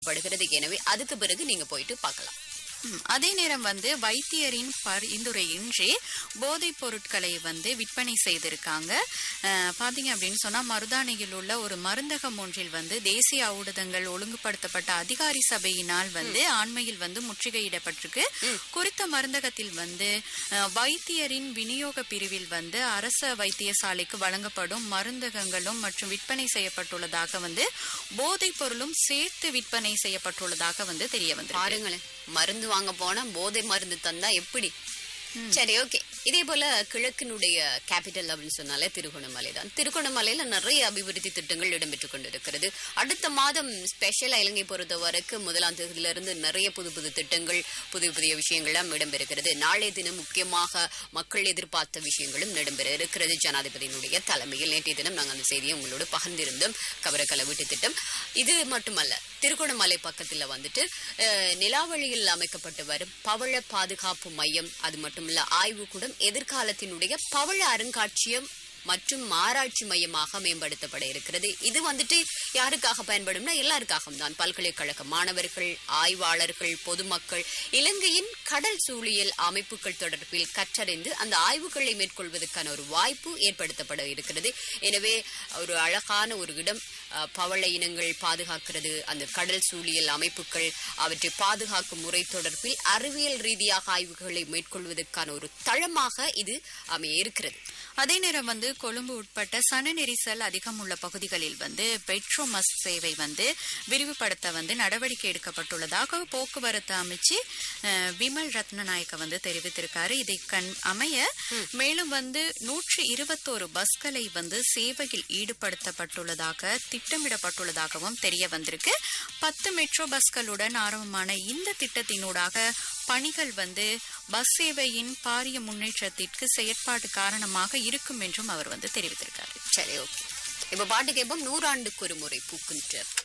படுகிறது எனவே அதுக்கு பிறகு நீங்க போயிட்டு பார்க்கலாம் ம், அதே நேரம் வந்து வைத்தியரின் பரிந்துரையின்றி போதைப் பொருட்களை வந்து விற்பனை செய்திருக்காங்க அஹ், பாத்தீங்க அப்படின்னு சொன்னா மருதானையில் உள்ள ஒரு மருந்தகம் ஒன்றில் வந்து தேசிய ஊடகங்கள் ஒழுங்குபடுத்தப்பட்ட அதிகாரி சபையினால் வந்து ஆண்மையில் வந்து முற்றுகையிடப்பட்டிருக்கு குறித்த மருந்தகத்தில் வந்து அஹ், வைத்தியரின் விநியோக பிரிவில் வந்து அரச வைத்தியசாலைக்கு வழங்கப்படும் மருந்தகங்களும் மற்றும் விற்பனை செய்யப்பட்டுள்ளதாக வந்து போதைப் பொருளும் சேர்த்து விற்பனை செய்யப்பட்டுள்ளதாக வந்து தெரிய வந்திருக்கு பாருங்களேன் மருந்து வாங்க போனா போதை மருந்து தந்தா எப்படி சரி ஓகே இதே போல கிழக்கினுடைய கேபிட்டல் அப்படின்னு சொன்னாலே திருகோணமலை தான் திருகோணமலையில நிறைய அபிவிருத்தி திட்டங்கள் இடம்பெற்றுக் கொண்டிருக்கிறது அடுத்த மாதம் ஸ்பெஷலா இலங்கை பொறுத்த வரைக்கும் முதலாம் தேதியில இருந்து நிறைய புது புது திட்டங்கள் புதிய புதிய விஷயங்களும் இடம்பெறுகிறது நாளைய தினம் முக்கியமாக மக்கள் எதிர்பார்த்த விஷயங்களும் இடம்பெற இருக்கிறது ஜனாதிபதியினுடைய தலைமையில் நேற்றைய தினம் நாங்கள் அந்த செய்தியை உங்களோடு பகிர்ந்திருந்தோம் கவரக்கல வீட்டு திட்டம் இது மட்டுமல்ல திருகோணமலை பக்கத்துல வந்துட்டு அஹ், நிலாவளியில் அமைக்கப்பட்டு வரும் பவழ பாதுகாப்பு மையம் அது மட்டுமல்ல ஆய்வுக்கூடம் எதிர்காலத்தினுடைய பவழ அருங்காட்சியம் மற்றும் ஆராய்ச்சி மையமாக மேம்படுத்தப்பட இருக்கிறது இது வந்துட்டு யாருக்காக பயன்படும்னா எல்லாருக்காகவும் தான் பல்கலைக்கழக மாணவர்கள் ஆய்வாளர்கள் பொதுமக்கள் இலங்கையின் கடல் சூழியல் அமைப்புகள் தொடர்பில் கற்றறிந்து அந்த ஆய்வுகளை மேற்கொள்வதற்கான ஒரு வாய்ப்பு ஏற்படுத்தப்பட இருக்கிறது எனவே ஒரு அழகான ஒரு இடம் அஹ், பவள இனங்கள் பாதுகாக்கிறது அந்த கடல் சூழியல் அமைப்புகள் அவற்றை பாதுகாக்கும் முறை தொடர்பில் அறிவியல் ரீதியாக ஆய்வுகளை மேற்கொள்வதற்கான ஒரு தளமாக இது அமைய இருக்கிறது அதே நேரம் வந்து கொழும்பு உட்பட்ட சன நெரிசல் அதிகம் உள்ள பகுதிகளில் வந்து பெட்ரோமஸ் சேவை வந்து விரிவுபடுத்த வந்து நடவடிக்கை எடுக்கப்பட்டுள்ளதாக போக்குவரத்து அமைச்சு அஹ், விமல் ரத்னநாயக்க வந்து தெரிவித்திருக்காரு இதை கண் அமைய மேலும் வந்து நூற்றி இருபத்தோரு பஸ்களை வந்து சேவையில் ஈடுபடுத்தப்பட்டுள்ளதாக திட்டமிடப்பட்டுள்ளதாகவும் தெரிய வந்திருக்கு பத்து மெட்ரோ பஸ்களுடன் ஆரம்பமான இந்த திட்டத்தினூடாக பணிகள் வந்து பஸ் சேவையின் பாரிய முன்னேற்றத்திற்கு செயற்பாடு காரணமாக இருக்கும் என்றும் அவர் வந்து தெரிவித்திருக்காரு சரி ஓகே இப்ப பாட்டு கேட்போம் நூறாண்டுக்கு ஒரு முறை பூக்கின்ற